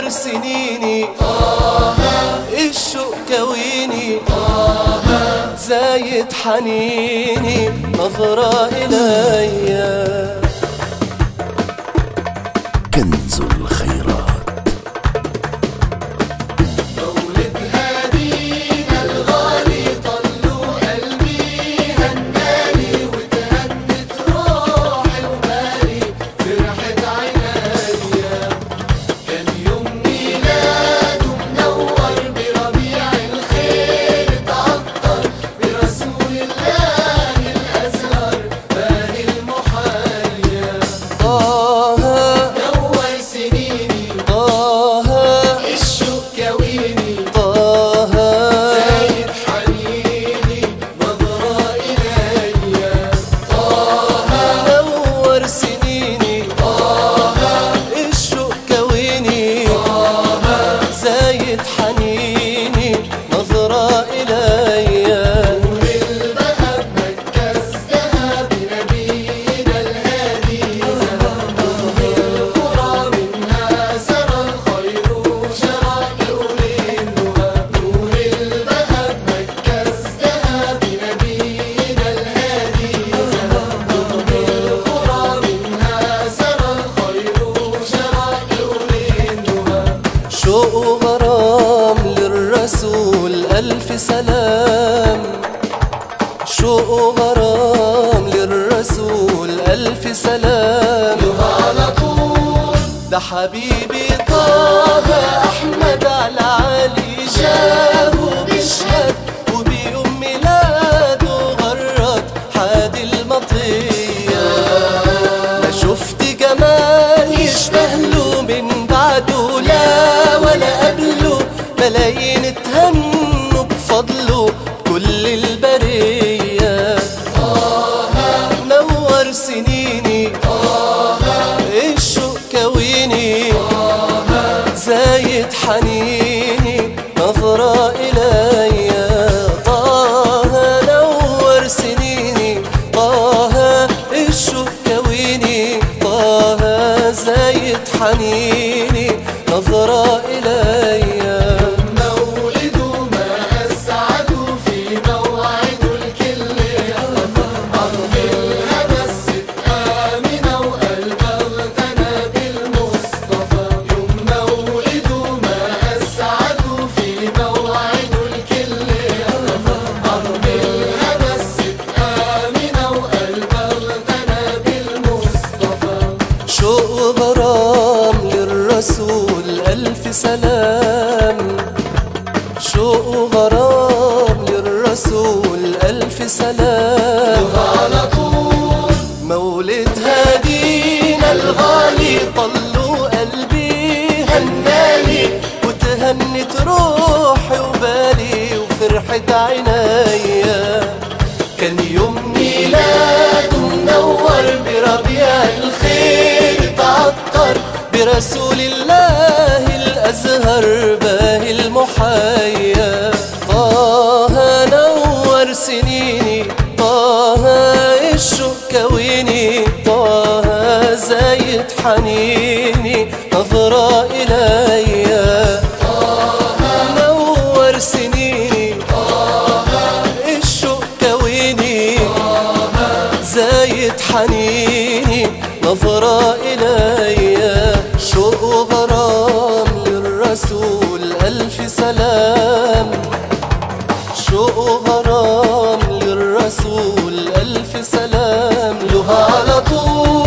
نور سنيني الشوق كويني زايد حنيني نظرة إليا كنز الخيرات مولد هدينا الغالي طلوا قلبي هنالي وتهدت روحي وبالي فرحت عينيا كان يوم ميلاده منور بربيع الخير اتعطر برسول الله الازهر باهي المحيا طه نور سنيني طه الشوق كويني طه زايد حنيني نظرة إليا نور سنيني الشوق كويني زايد حنيني نظرة إليا بالذهب مكستها بنبينا الهادي ذهب بالقرى منها سرى الخير شرائع للنهى نور الذهب مكستها بنبينا الهادي ذهب بالقرى منها سرى الخير شرائع للنهى شوق وغرام للرسول ألف سلام شوق وغرام للرسول ألف سلام على طول ده حبيبي طه أحمد على علي جابه بيشهد وبيوم ميلاده غرد حادي المطية ما شفت جمال يشبه له من بعده لا ولا قبله ملايين اتهنوا بفضله كل البرية نور سنيني الشوق كويني زايد حنيني نظرة إليا طه نور سنيني طه الشوق كويني طه زايد حنيني نظرة إليا مولده ما أسعد في موعد الكل أرض الهبس آمنة وقلب اغتنى بالمصطفى يوم مولده ما أسعد في موعد الكل أرض الهبس آمنة وقلب اغتنى بالمصطفى شوق وغرام للرسول ألف سلام شوق وغرام للرسول ألف سلام على طول مولد هدينا الغالي طلوا قلبي هنالي وتهنت روحي وبالي وفرحت عينيا كان يوم ميلاده منور بربيع الخير تعطر برسول الله الأزهر باهي المحيا طه نور سنيني طه الشوق كويني طه زايد حنيني نظرة إليا نور سنيني الشوق كويني زايد حنيني نظرة إليا شوق وغرام للرسول ألف سلام شوق وغرام للرسول ألف سلام له على طول